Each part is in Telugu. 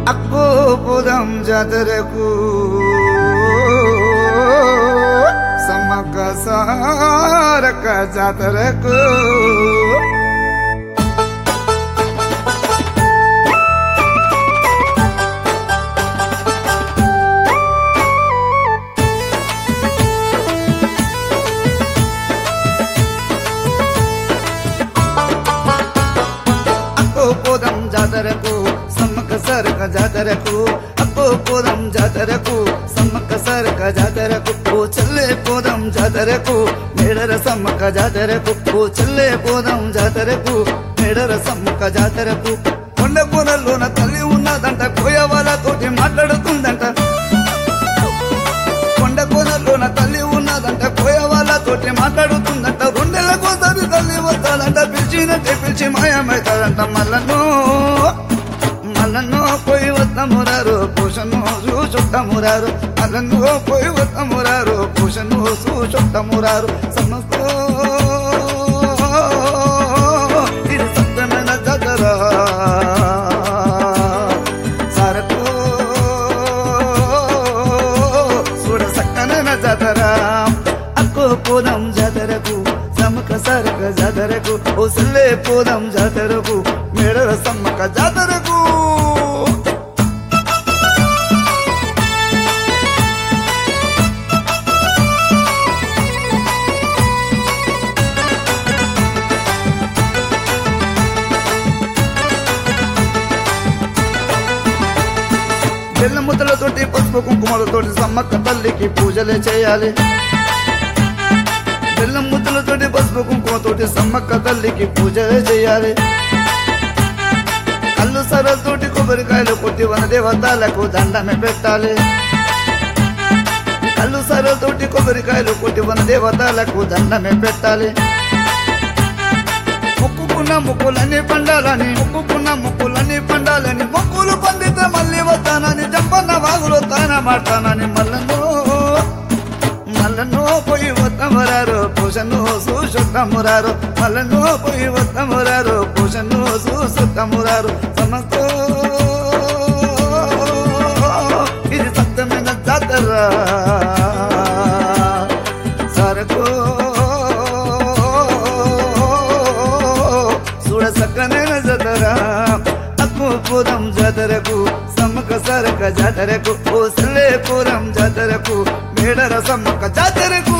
అక్కో పోదాం జాతరకు సమ్మక్క సారక్క జాతరకు అక్కో పోదాం జాతరకు సమ్మక్క సారక్క జాతరకు అక్కో పోదాం జాతరకు సమ్మక్క సారక్క జాతరకు ఓ చెల్లె పోదాం జాతరకు మేడర సమ్మక్క జాతరకు ఓ చెల్లె పోదాం జాతరకు మేడర సమ్మక్క జాతరకు కొండ పొరల్లోన తల్లి ఉన్నదంట కోయ వాళ్ళతోటి మాట్లాడుతుందంట కొండ కోనలోన తల్లి ఉన్నదంట కోయ వాళ్ళతోటి మాట్లాడుతుందంట రెండేళ్ళకోసారి తల్లి వస్తాడంట పిలిచినట్టే పిలిచి మాయమవుతాడంట మళ్ళను మళ్ళను పోయి వస్తామురారు పూషను చూచుట్టమురారు మళ్ళను పోయి వస్తామురారు పూషను చూచుట్టమురారు సమస్త ఇది సత్యమైన జగరా సారకు చూడ సక్కనైన జాతరా అక్కో పోదాం జాతరకు సమ్మక సరక జాతరకు ఓ సల్లే పోదాం జాతరకు మేడల సమ్మక జాతరకు బెల్ల ముద్దలతోటి పసుపు కుంకుమలతోటి సమ్మక్క తల్లికి పూజలే చేయాలి బెల్లం ముద్దలతోటి పసుపు కుంకుమతోటి సమ్మక్క తల్లికి పూజలే చేయాలి కళ్ళు సరలతోటి కొబ్బరికాయలు కొట్టి వన దేవతలకు దండమే పెట్టాలి కళ్ళు సరలతోటి కొబ్బరికాయలు కొట్టి వన దేవతలకు దండమే పెట్టాలి మొక్కుకున్న మొక్కులన్నీ పండాలని మొక్కుకున్న మొక్కులన్నీ పండాలని మొక్కులు పండితే మళ్ళీ వస్తానని జంపన్న వాగులో తాన మాడతానని మళ్ళను మళ్ళను పోయి వద్దమురారు పూషను చూసుద్దమురారు మళ్ళను పోయి వద్దమురారు పూషను చూసుద్దమురారు సమస్త ఇది సత్యమైన జాతర సరకు చూడ సక్కనైన జాతర అక్కు పోదాం జాతరకు సమ్మక సరక జాతరకు ఓ సల్లే పోదాం జాతరకు మేడర సమ్మక్క జాతరకు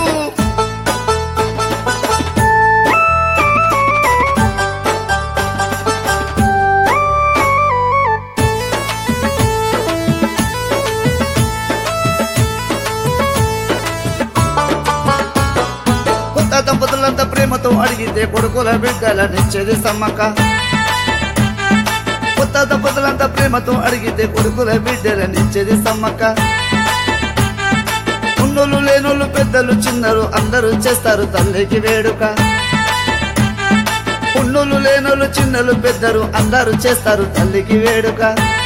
కొత్త దంపతులంతా ప్రేమతో అడిగితే కొడుకుల బిడ్డలనిచ్చేది సమ్మక్క కొత్త దంపతులంతా ప్రేమతో అడిగితే కొడుకుల బిడ్డలనిచ్చేది సమ్మక్క ఉన్నోళ్ళు లేనోళ్ళు పెద్దలు చిన్నలు అందరూ చేస్తారు తల్లికి వేడుక ఉన్నోళ్ళు లేనోళ్ళు చిన్నలు పెద్దలు అందరూ చేస్తారు తల్లికి వేడుక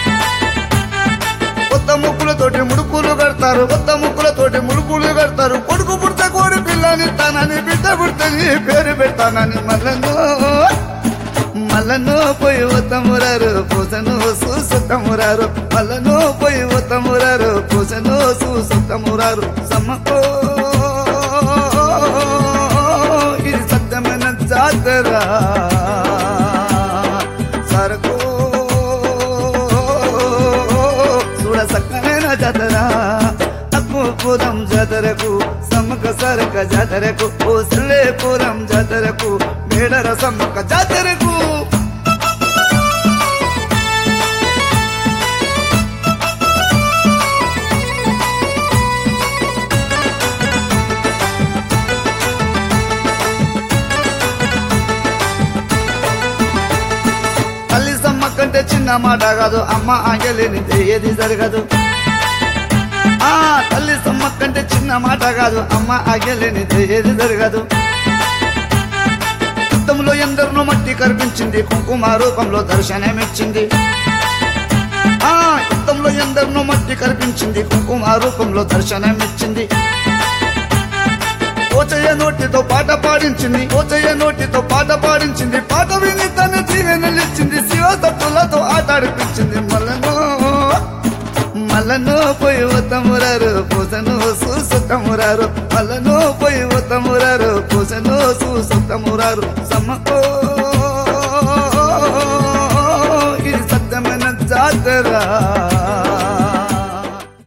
కొత్త ముక్కులతోటి ముడుకులు కడతారు కొత్త ముక్కులతోటి ముడుకులు కడతారు కొడుకు పుడితే కోడి పిల్లని తానని బిడ్డ పుడితే నీ పేరు పెడతానని మళ్ళను మళ్ళను పోయి వత్తమురారు పూసను చూసుతమురారు మళ్ళను పోయి వత్తమురారు పూసను చూసుతమురారు సమ్మకో ఇది సత్యమైన జాతర సరకు చూడ సక్కనైన జాతర అప్పు పోదాం జాతరకు సమ్మక సరక జాతరకు ఓ సల్లే పోదాం జాతరకు మేడర సమ్మక్క జాతరకు తల్లి సమ్మక్కంటే చిన్న మాట కాదు అమ్మ ఆంగలేని ఏది జరగదు ఆ తల్లి సమ్మక్కంటే చిన్న మాట కాదు అమ్మ ఆగలేని ఏది జరగదు యుద్ధంలో ఎందరినో మట్టి కనిపించింది కుంకుమ రూపంలో దర్శనమిచ్చింది ఆ యుద్ధంలో ఎందరినో మట్టి కనిపించింది కుంకుమ రూపంలో దర్శనమిచ్చింది ఓచయ్య నోటితో పాట పాడించింది ఓచయ్య నోటితో పాట పాడించింది పాట విని తన జీవెనలిచ్చింది శివ తప్పులతో ఆట ఆడిపించింది మళ్ళను మళ్ళను పోయి ఉత్తమురారు పూసను చూసుతమురారు మళ్ళను పోయి ఉత్తమురారు పూసను చూసుతమురారు సమ్మకో